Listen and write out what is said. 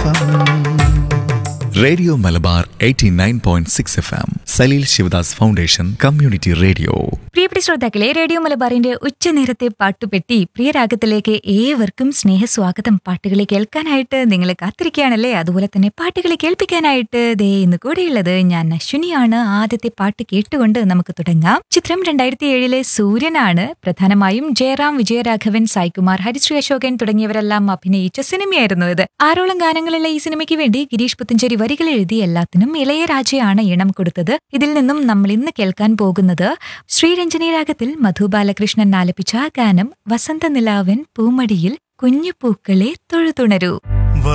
M radio Malabar 89.6 F M Saleel Shivadas foundation community radio പ്രിയപ്പെട്ട ശ്രോതാക്കളെ radio മലബാറിന്റെ ഉച്ചനേരത്തെ പാട്ടുപെട്ടി പ്രിയരാഗത്തിലേക്ക് ഏവർക്കും സ്നേഹസ്വാഗതം പാട്ടുകളെ കേൾക്കാനായിട്ട് നിങ്ങൾ കാത്തിരിക്കുകയാണല്ലേ അതുപോലെ തന്നെ പാട്ടുകളെ കേൾപ്പിക്കാനായിട്ട് ദേ ഇന്ന് കൂടെയുള്ളത് ഞാൻ അശ്വിനിയാണ് ആദ്യത്തെ പാട്ട് കേട്ടുകൊണ്ട് നമുക്ക് തുടങ്ങാം ചിത്രം രണ്ടായിരത്തി ഏഴിലെ സൂര്യനാണ് പ്രധാനമായും ജയറാം വിജയരാഘവൻ സായ്കുമാർ ഹരിശ്രീ അശോകൻ തുടങ്ങിയവരെല്ലാം അഭിനയിച്ച സിനിമയായിരുന്നു ഇത് ആറോളം ഗാനങ്ങളുള്ള ഈ സിനിമയ്ക്ക് വേണ്ടി ഗിരീഷ് പുത്തഞ്ചേരി വരികൾ എഴുതി എല്ലാത്തിനും ഇളയരാജയാണ് ഈണം കൊടുത്തത് ഇതിൽ നിന്നും നമ്മൾ ഇന്ന് കേൾക്കാൻ പോകുന്നത് ശ്രീരഞ്ജനി രാഗത്തിൽ മധു ബാലകൃഷ്ണൻ ആലപിച്ച ആ ഗാനം വസന്ത നിലാവൻ പൂമടിയിൽ കുഞ്ഞു പൂക്കളെ തൊഴുതുണരൂ